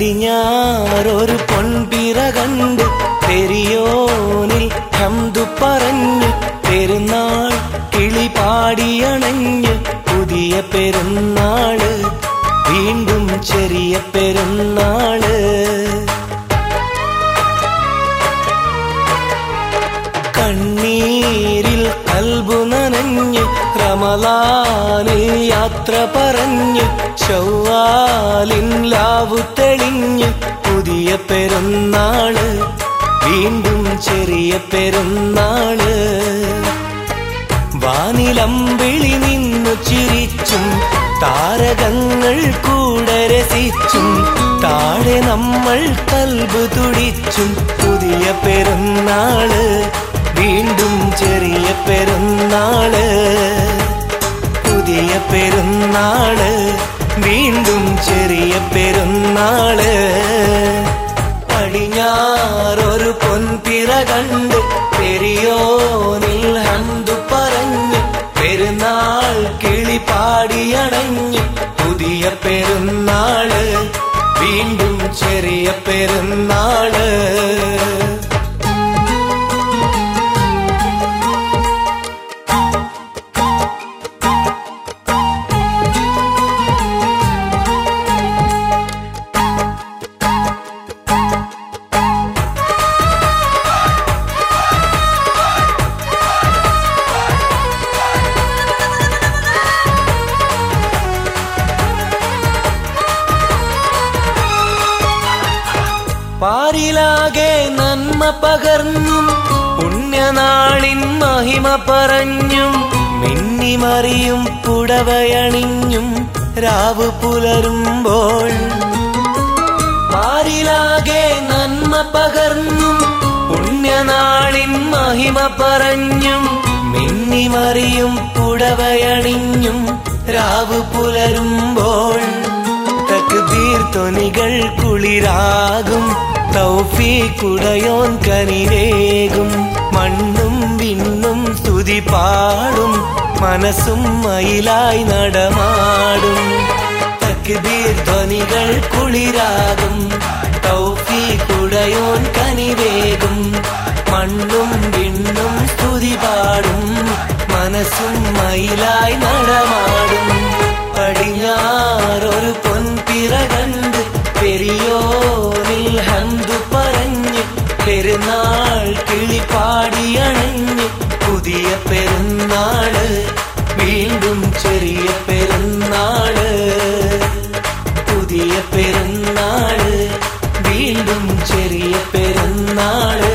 പടിഞ്ഞാറൊരു പൊൻപിറ കണ്ട് പെരിയോനിൽ ഹംദു പറഞ്ഞു പെരുന്നാൾ കിളി പാടിയണഞ്ഞ് പുതിയ പെരുന്നാള് വീണ്ടും ചെറിയ പെരുന്നാള് കണ്ണീരിൽ കൽബു നനഞ്ഞ് റമലാനിൽ യാത്ര പറഞ്ഞ് ചൊവ്വാലിൻ ലാവു തെളിഞ്ഞ് പുതിയ പെരുന്നാള് വീണ്ടും ചെറിയ പെരുന്നാള് വാനിലമ്പിളി നിന്നു ചിരിച്ചും താരകങ്ങൾ കൂടെ രസിച്ചും താഴെ നമ്മൾ കൽബ് തുടിച്ചും പുതിയ പെരുന്നാള് വീണ്ടും ചെറിയ പെരുന്നാള് പുതിയ പെരുന്നാള് വീണ്ടും ചെറിയ പെരുന്നാള് പടിഞ്ഞാറൊരു പൊൻപിറ കണ്ട് പെരിയോനിൽ ഹന്തു പറഞ്ഞ് പെരുന്നാൾ കിളി പാടിയണഞ്ഞ് പുതിയ പെരുന്നാള് വീണ്ടും ചെറിയ പെരുന്നാള് പാരിലാകെ നന്മ പകർന്നും പുണ്യനാളിൻ മഹിമ പറഞ്ഞും മിന്നിമറിയും പുടവയണിഞ്ഞും രാവ് പുലരുമ്പോൾ പാരിലാകെ നന്മ പകർന്നും പുണ്യനാളിൻ മഹിമ പറഞ്ഞും മിന്നിമറിയും പുടവയണിഞ്ഞും രാവ് പുലരുമ്പോൾ തക്ബീർ തൊനികൾ കുളിരാകും തൗഫീക്കുടയോൻ കനിവേകും മണ്ണും വിണ്ണും സ്തുതി പാടും മനസ്സും മയിലായി നടമാടും തക്ബീർ ധ്വനികൾ കുളിരാകും തൗഫീക്കുടയോൻ കനിവേകും മണ്ണും വിണ്ണും സ്തുതി പാടും മനസ്സും മയിലായി നടമാടും പടിഞ്ഞാറൊരു പൊൻപിറ കണ്ട് പെരിയോനിൽ ഹന്തു പറഞ്ഞ് പെരുന്നാൾ കിളി പാടിയണഞ്ഞ് പുതിയ പെരുന്നാള് വീണ്ടും ചെറിയ പെരുന്നാള് പുതിയ പെരുന്നാള് വീണ്ടും ചെറിയ പെരുന്നാള്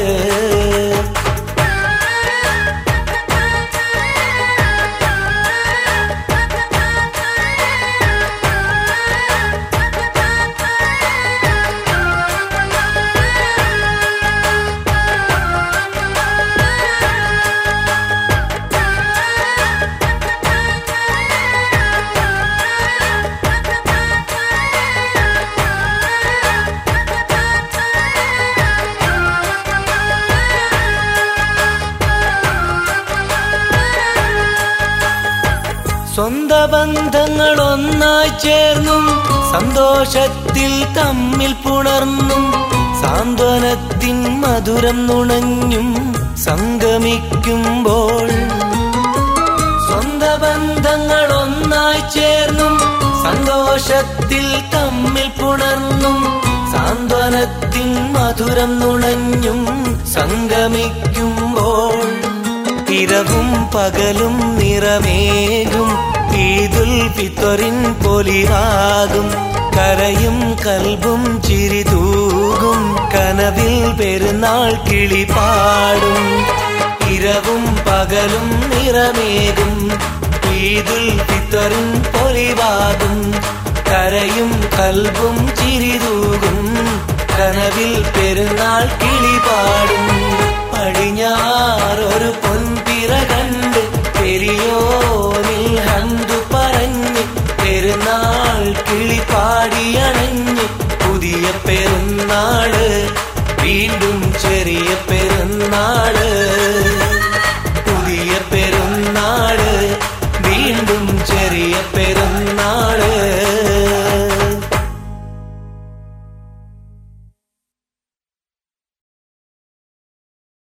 സ്വന്ത ബന്ധങ്ങൾ ഒന്നായി ചേർന്നും സന്തോഷത്തിൽ തമ്മിൽ പുണർന്നും സാന്ത്വനത്തിൻ മധുരം നുണഞ്ഞും സംഗമിക്കുമ്പോൾ സ്വന്ത ബന്ധങ്ങൾ ഒന്നായി ചേർന്നും സന്തോഷത്തിൽ തമ്മിൽ പുണർന്നും സാന്ത്വനത്തിൻ മധുരം നുണഞ്ഞും സംഗമിക്കുമ്പോൾ ഇരവും പകലും നിറമേകും ഈദുൽ ഫിത്തറിൻ പൊലിവാകും കരയും കൽബും ചിരിതൂകും കനവിൽ പെരുന്നാൾ കിളി പാടും ഇരവും പകലും നിറമേകും ഈദുൽ ഫിത്തറിൻ പൊലിവാകും കരയും കൽബും ചിരിതൂകും കനവിൽ പെരുന്നാൾ കിളി പാടും പടിഞ്ഞാറൊരു പൊൻ